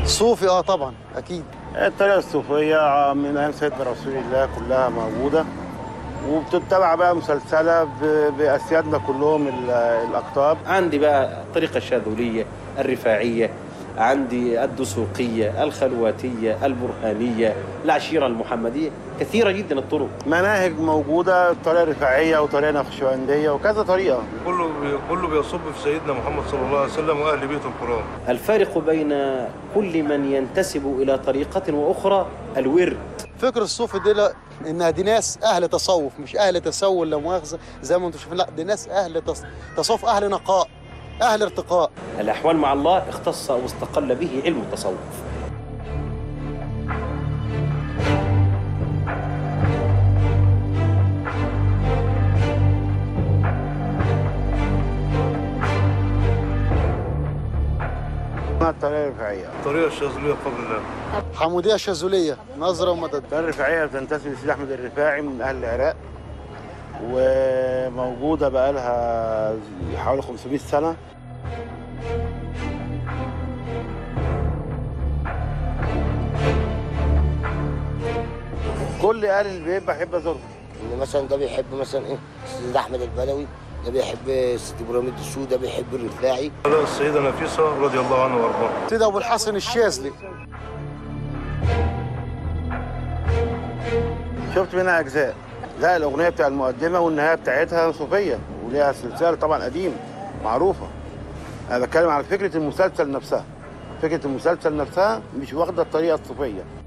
صوفي اه طبعا اكيد الطريقة الصوفية من أيام سيدنا رسول الله كلها موجودة وبتتبع بقى مسلسلة ب- بأسيادنا كلهم ال- الأقطاب عندي بقى الطريقة الشاذلية الرفاعية عندي الدسوقية الخلواتية البرهانية العشيرة المحمدية كثيرة جدا الطرق مناهج موجودة طريقة رفاعية وطريقة نقشبندية وكذا طريقة كله بي- كله بيصب في سيدنا محمد صلى الله عليه وسلم واهل بيت القران الفارق بين كل من ينتسب إلى طريقة وأخرى الورد فكر الصوفي دي لا انها دي ناس اهل تصوف مش اهل تسول لا مؤاخذه زي ما انتم شايفين لا دي ناس اهل تص... تصوف اهل نقاء اهل ارتقاء الأحوال مع الله اختص واستقل به علم التصوف اسمها الطريقة الرفاعية الطريقه الشاذليه بفضل الله حموديه شاذليه نظره ومدد الطريقة الرفاعية بتنتسب لسيدي أحمد الرفاعي من أهل العراق وموجودة بقالها حوالي 500 سنة كل أهل البيت بحب أزورهم ان مثلا ده بيحب مثلا ايه سيد احمد البدوي ده بيحب سيدي ابراهيم الدسوقي ده بيحب الرفاعي ده السيده نفيسه رضي الله عنها وارضاها سيدي ابو الحسن الشاذلي شفت منها أجزاء زي الأغنية بتاع المقدمة والنهاية بتاعتها صوفية وليها سلسلة طبعا قديم معروفة أنا بتكلم على فكرة المسلسل نفسها فكرة المسلسل نفسها مش واخدة الطريقة الصوفية